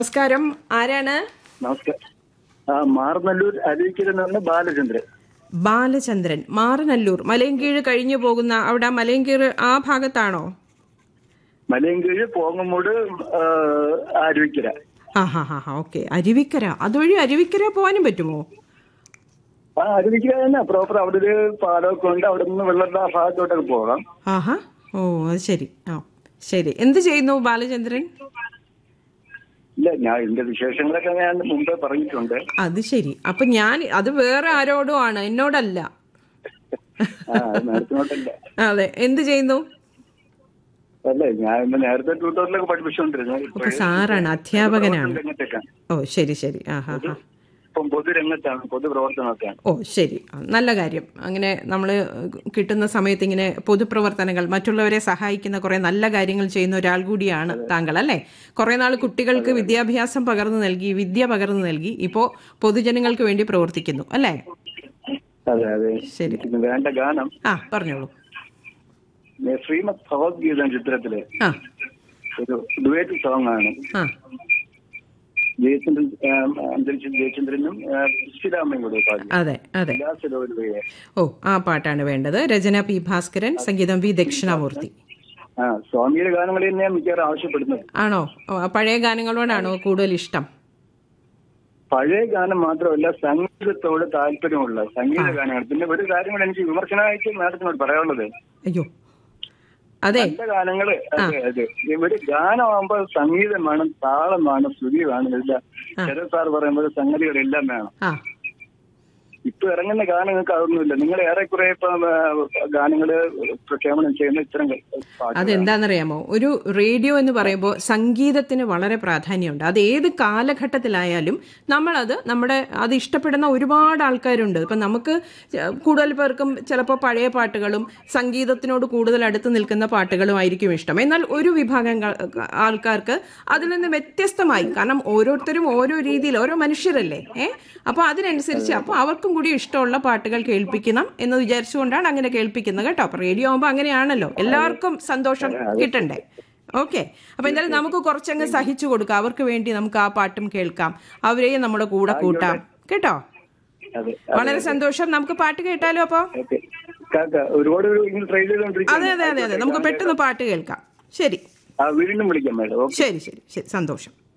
നമസ്കാരം ആരാണ് നമസ്കാരം ആ മാർനല്ലൂർ അരുവിക്കൽ നിന്ന് ബാലചന്ദ്രൻ ബാലചന്ദ്രൻ മാറനല്ലൂർ മലയൻകീഴ് കഴിഞ്ഞു പോകുന്ന അവിടെ മലയൻകീഴ് ആ ഭാഗത്താണോ മലയൻകീഴ് പോങ്ങമൂട് ആ, അരുവിക്കര ആ ഹാ ഹാ ഹാ ഓക്കെ അരുവിക്കര അതുവഴി അരുവിക്കര പോകാനും പറ്റുമോ ആ അരുവിക്കര തന്നെ പ്രോപ്പർ അവിടെ ഒരു പാലമൊക്കെ ഉണ്ട് അവിടെ നിന്ന് വെള്ളത്തിന്റെ ആ ഭാഗത്തോട്ടൊക്കെ പോകാം ആഹാ ഓ അത് ശരി ആ ശരി എന്ത് ചെയ്യുന്നു ബാലചന്ദ്രൻ ഇല്ല ഞാൻ എന്റെ വിശേഷങ്ങളൊക്കെ ഞാൻ മുമ്പേ പറഞ്ഞിട്ടുണ്ട് അത് ശരി അപ്പൊ ഞാൻ അത് വേറെ ആരോടും ആണ് എന്നോടല്ല ആ നേരത്തിനോട്ടല്ല അതെ എന്ത് ചെയ്യുന്നു അല്ലേ ഞാൻ ഇന്ന് നേരത്തെ ട്യൂട്ടോറിലൊക്കെ പഠിപ്പിച്ചുകൊണ്ടിരുന്നു അപ്പൊ സാറാണ് അധ്യാപകനാണ് രംഗത്തൊക്കെയാണ് ഓ ശരി ശരി ആ ഹാ ഹാ ഇപ്പം പൊതുരംഗത്താണ് പൊതുപ്രവർത്തനമൊക്കെയാണ് ഓ ശരി ആ, നല്ല കാര്യം അങ്ങനെ നമ്മൾ കിട്ടുന്ന സമയത്ത് ഇങ്ങനെ പൊതുപ്രവർത്തനങ്ങൾ മറ്റുള്ളവരെ സഹായിക്കുന്ന കുറെ നല്ല കാര്യങ്ങൾ ചെയ്യുന്ന ഒരാൾ കൂടിയാണ് താങ്കൾ അല്ലേ കുറെ നാൾ കുട്ടികൾക്ക് വിദ്യാഭ്യാസം പകർന്നു നൽകി വിദ്യ പകർന്നു നൽകി ഇപ്പോൾ പൊതുജനങ്ങൾക്ക് വേണ്ടി പ്രവർത്തിക്കുന്നു അല്ലേ അതെ അതെ ശരി ഇന്ന് വേണ്ട ഗാനം ആ പറഞ്ഞോളൂ ഏ, ശ്രീമദ് ഭഗവത്ഗീത ചിത്രത്തിലെ ആ ഒരു ഡുവേറ്റ് സോങ് ആണ് ആ ജയചന്ദ്രൻ ആ, അന്തരിച്ച ജയചന്ദ്രനും ആ, ശ്രീരാമയും കൂടെ പാടി അതെ അതെ ഉല്ലാസലോലുവയെ ഓ ആ പാട്ടാണ് വേണ്ടത് രചന പി ഭാസ്കരൻ സംഗീതം വി ദക്ഷിണാമൂർത്തി ആ സ്വാമിയുടെ ഗാനങ്ങൾ തന്നെയാണ് മിക്കവാറും ആവശ്യപ്പെടുന്നത് ആണോ ഓ, ആ പഴയ ഗാനങ്ങളോടാണോ കൂടുതൽ ഇഷ്ടം പഴയ ഗാനം മാത്രമല്ല സംഗീതത്തോട് താല്പര്യമുള്ള സംഗീത ഗാനങ്ങൾ പിന്നെ ഒരു കാര്യം കൂടെ എനിക്ക് വിമർശനമായിട്ട് മാഡത്തിനോട് പറയാനുള്ളത് അയ്യോ അതെ നല്ല ഗാനങ്ങള് അതെ അതെ ഇവിടെ ഗാനമാകുമ്പോ സംഗീതം വേണം താളം വേണം ശ്രുതി വേണം എല്ലാം ശരത് സാർ പറയുമ്പോൾ സംഗതികളെല്ലാം വേണം ആ ഇപ്പൊ ഇറങ്ങുന്ന ഗാനങ്ങൾക്ക് അതൊന്നുമില്ല നിങ്ങൾ ഏറെക്കുറെ ഇപ്പൊ ആ, ഗാനങ്ങള് പ്രക്ഷേപണം ചെയ്യുന്ന ഇത്തരം പാട്ടുകൾ അതെന്താണെന്നറിയാമോ ഒരു റേഡിയോ എന്ന് പറയുമ്പോൾ സംഗീതത്തിന് വളരെ പ്രാധാന്യമുണ്ട് അത് ഏത് കാലഘട്ടത്തിലായാലും നമ്മളത് നമ്മുടെ അത് ഇഷ്ടപ്പെടുന്ന ഒരുപാട് ആൾക്കാരുണ്ട് ഇപ്പം നമുക്ക് ച- കൂടുതൽ പേർക്കും ചിലപ്പോൾ പഴയ പാട്ടുകളും സംഗീതത്തിനോട് കൂടുതൽ അടുത്ത് നിൽക്കുന്ന പാട്ടുകളും ആയിരിക്കും ഇഷ്ടം എന്നാൽ ഒരു വിഭാഗം ക- ആൾക്കാർക്ക് അതിൽ നിന്ന് വ്യത്യസ്തമായി കാരണം ഓരോരുത്തരും ഓരോ രീതിയിൽ ഓരോ മനുഷ്യരല്ലേ ഏ അപ്പോൾ അതിനനുസരിച്ച് അപ്പോൾ അവർക്കും കൂടി ഇഷ്ടമുള്ള പാട്ടുകൾ കേൾപ്പിക്കണം എന്ന് വിചാരിച്ചുകൊണ്ടാണ് അങ്ങനെ കേൾപ്പിക്കുന്നത് കേട്ടോ അപ്പോൾ റേഡിയോ ആകുമ്പോൾ അങ്ങനെയാണല്ലോ എല്ലാവർക്കും സന്തോഷം കിട്ടണ്ടേ ഓക്കെ അപ്പൊ എന്തായാലും നമുക്ക് കുറച്ചങ്ങ് സഹിച്ചു കൊടുക്കാം അവർക്ക് വേണ്ടി നമുക്ക് ആ പാട്ടും കേൾക്കാം അവരെയും നമ്മുടെ കൂടെ കൂട്ടാം കേട്ടോ അതെ വളരെ സന്തോഷം നമുക്ക് പാട്ട് കേട്ടാലോ അപ്പോ ഓക്കെ കാക്ക ഒരുപാട് ഇങ്ങനെ ട്രൈ അതെ ചെയ്തോണ്ടിരിക്കുകയാണ് അതെ അതെ അതെ നമുക്ക് പെട്ടെന്ന് പാട്ട് കേൾക്കാം ശരി ആ വീണ്ടും വിളിക്കാം മേഡം ഓക്കെ ശരി ശരി ശരി സന്തോഷം